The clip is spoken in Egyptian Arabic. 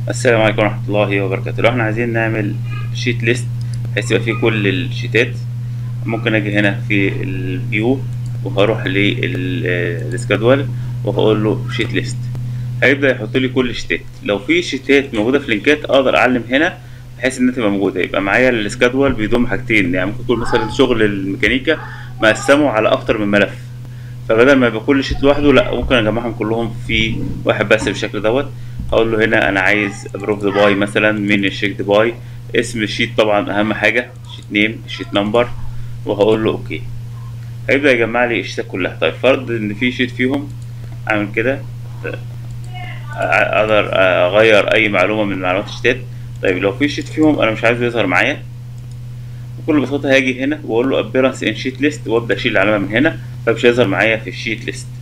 السلام عليكم ورحمة الله وبركاته لو احنا عايزين نعمل شيت ليست بحيث يبقى فيه كل الشيتات ممكن اجي هنا في الفيو وهروح للسكادول وهقول له شيت ليست هيبدأ يحط لي كل الشيتات لو في شيتات موجودة في لينكات اقدر اعلم هنا بحيث انها تبقى موجودة يبقى معايا السكادول بيضم حاجتين يعني ممكن يكون مثلا شغل الميكانيكا مقسمه على اكتر من ملف فبدل ما يبقى كل شيت لوحده لا ممكن اجمعهم كلهم في واحد بس بالشكل دوت هقول له هنا انا عايز ابروف باي مثلا من الشيك باي اسم الشيت طبعا اهم حاجه شيت نيم شيت نمبر وهقول له اوكي هيبدا يجمع لي الشيتات كلها طيب فرض ان في شيت فيهم اعمل كده اقدر اغير اي معلومه من معلومات الشيتات طيب لو في شيت فيهم انا مش عايزه يظهر معايا بكل بساطه هاجي هنا واقول له ابيرنس ان شيت ليست وابدا اشيل العلامه من هنا فمش هيظهر معايا في الشيت ليست